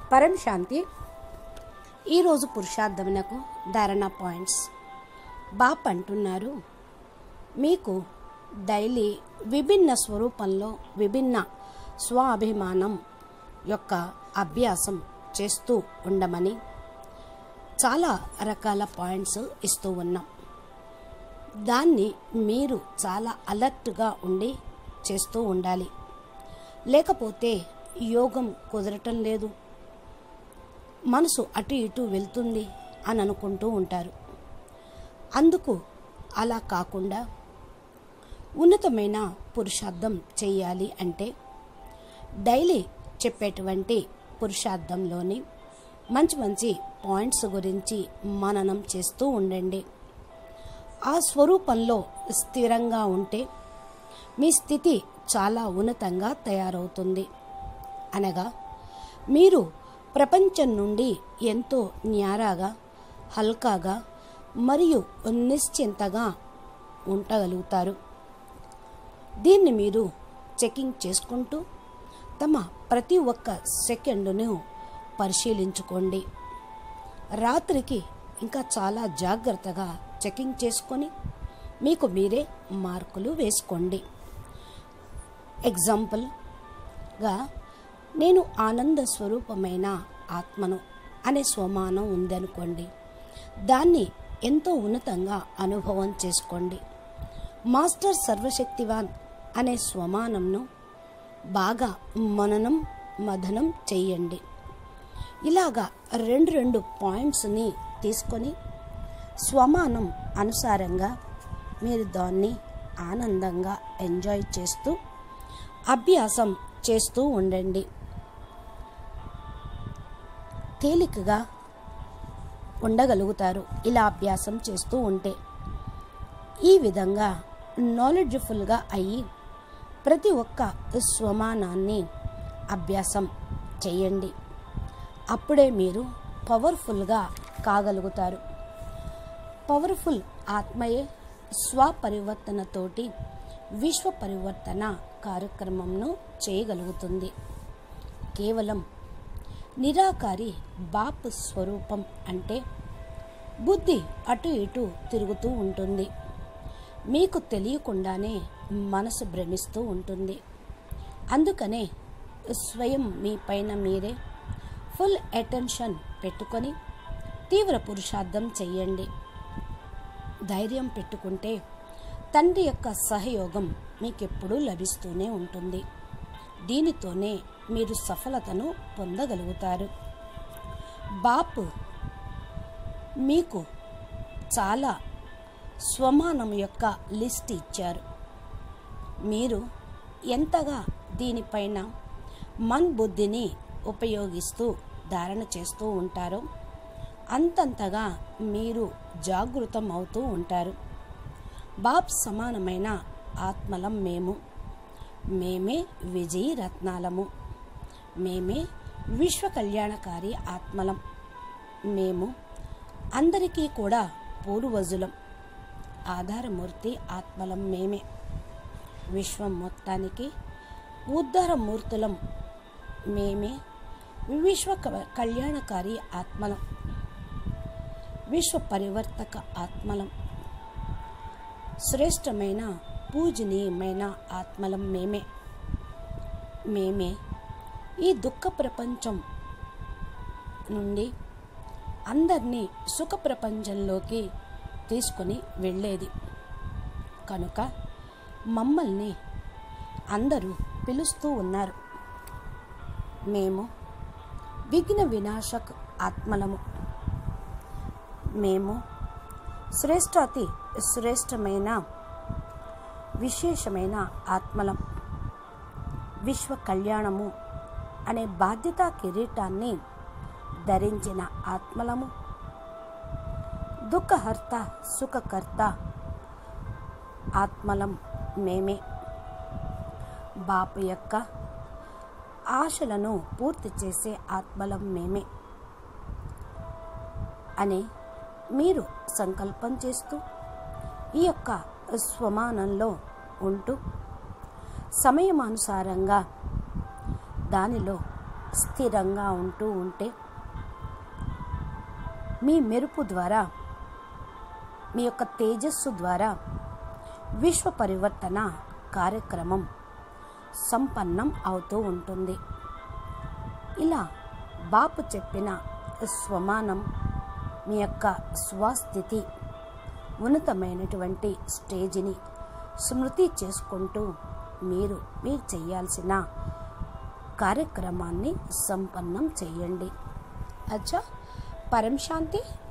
పరం శాంతి ఈరోజు పురుషార్థమునకు ధారణ పాయింట్స్ బాప్ అంటున్నారు మీకు డైలీ విభిన్న స్వరూపంలో విభిన్న స్వాభిమానం యొక్క అభ్యాసం చేస్తూ ఉండమని చాలా రకాల పాయింట్స్ ఇస్తూ ఉన్నాం దాన్ని మీరు చాలా అలర్ట్గా ఉండి చేస్తూ ఉండాలి లేకపోతే యోగం కుదరటం లేదు మనసు అటు ఇటు వెళ్తుంది అని అనుకుంటూ ఉంటారు అందుకు అలా కాకుండా ఉన్నతమైన పురుషార్థం చేయాలి అంటే డైలీ చెప్పేటువంటి పురుషార్థంలోని మంచి మంచి పాయింట్స్ గురించి మననం చేస్తూ ఉండండి ఆ స్వరూపంలో స్థిరంగా ఉంటే మీ స్థితి చాలా ఉన్నతంగా తయారవుతుంది అనగా మీరు ప్రపంచం నుండి ఎంతో న్యారాగా హల్కాగా మరియు నిశ్చింతగా ఉండగలుగుతారు దీన్ని మీరు చెకింగ్ చేసుకుంటూ తమ ప్రతి ఒక్క సెకండును పరిశీలించుకోండి రాత్రికి ఇంకా చాలా జాగ్రత్తగా చెకింగ్ చేసుకొని మీకు మీరే మార్కులు వేసుకోండి ఎగ్జాంపుల్గా నేను ఆనంద స్వరూపమైన ఆత్మను అనే స్వమానం ఉందనుకోండి దాన్ని ఎంతో ఉన్నతంగా అనుభవం చేసుకోండి మాస్టర్ సర్వశక్తివాన్ అనే స్వమానంను బాగా మననం మదనం చెయ్యండి ఇలాగా రెండు రెండు పాయింట్స్ని తీసుకొని స్వమానం అనుసారంగా మీరు దాన్ని ఆనందంగా ఎంజాయ్ చేస్తూ అభ్యాసం చేస్తూ ఉండండి తేలికగా ఉండగలుగుతారు ఇలా అభ్యాసం చేస్తూ ఉంటే ఈ విధంగా నాలెడ్జ్ఫుల్గా అయ్యి ప్రతి ఒక్క స్వమానాన్ని అభ్యాసం చేయండి అప్పుడే మీరు పవర్ఫుల్గా కాగలుగుతారు పవర్ఫుల్ ఆత్మయే స్వపరివర్తనతోటి విశ్వ పరివర్తన కార్యక్రమంను చేయగలుగుతుంది కేవలం నిరాకారి బాప్ స్వరూపం అంటే బుద్ధి అటు ఇటు తిరుగుతూ ఉంటుంది మీకు తెలియకుండానే మనసు భ్రమిస్తూ ఉంటుంది అందుకనే స్వయం మీ పైన మీరే ఫుల్ అటెన్షన్ పెట్టుకొని తీవ్ర పురుషార్థం చెయ్యండి ధైర్యం పెట్టుకుంటే తండ్రి యొక్క సహయోగం మీకెప్పుడూ లభిస్తూనే ఉంటుంది దీనితోనే మీరు సఫలతను పొందగలుగుతారు బాపు మీకు చాలా స్వమానం యొక్క లిస్ట్ ఇచ్చారు మీరు ఎంతగా దీనిపైన మన్ బుద్ధిని ఉపయోగిస్తూ ధారణ చేస్తూ ఉంటారో అంతంతగా మీరు జాగృతం అవుతూ ఉంటారు బాబ్ సమానమైన ఆత్మలం మేము మేమే విజయీ రత్నాలము మేమే విశ్వ కళ్యాణకారి ఆత్మలం మేము అందరికీ కూడా పూర్వజులం ఆధారమూర్తి ఆత్మలం మేమే విశ్వం మొత్తానికి ఉద్ధారమూర్తులం మేమే విశ్వ కళ్యాణకారి ఆత్మలం విశ్వ పరివర్తక ఆత్మలం శ్రేష్టమైన పూజనీయమైన ఆత్మలం మేమే మేమే ఈ దుఃఖ ప్రపంచం నుండి అందరినీ సుఖ ప్రపంచంలోకి తీసుకొని వెళ్ళేది కనుక మమ్మల్ని అందరూ పిలుస్తూ ఉన్నారు మేము విఘ్న వినాశక్ ఆత్మలము మేము శ్రేష్టాతి శ్రేష్టమైన విశేషమైన ఆత్మలం విశ్వ కళ్యాణము అనే బాధ్యతా కిరీటాన్ని ధరించిన ఆత్మలము దుఃఖహర్త సుఖకర్త ఆత్మలం మేమే బాపు యొక్క ఆశలను పూర్తి చేసే ఆత్మలం మేమే అని మీరు సంకల్పం చేస్తూ ఈ యొక్క స్వమానంలో ఉంటూ సమయమానుసారంగా దానిలో స్థిరంగా ఉంటూ ఉంటే మీ మెరుపు ద్వారా మీ యొక్క తేజస్సు ద్వారా విశ్వ పరివర్తన కార్యక్రమం సంపన్నం అవుతూ ఉంటుంది ఇలా బాపు చెప్పిన స్వమానం మీ యొక్క స్వస్థితి ఉన్నతమైనటువంటి స్టేజిని స్మృతి చేసుకుంటూ మీరు మీరు చేయాల్సిన కార్యక్రమాన్ని సంపన్నం చేయండి అచ్చా పరం శాంతి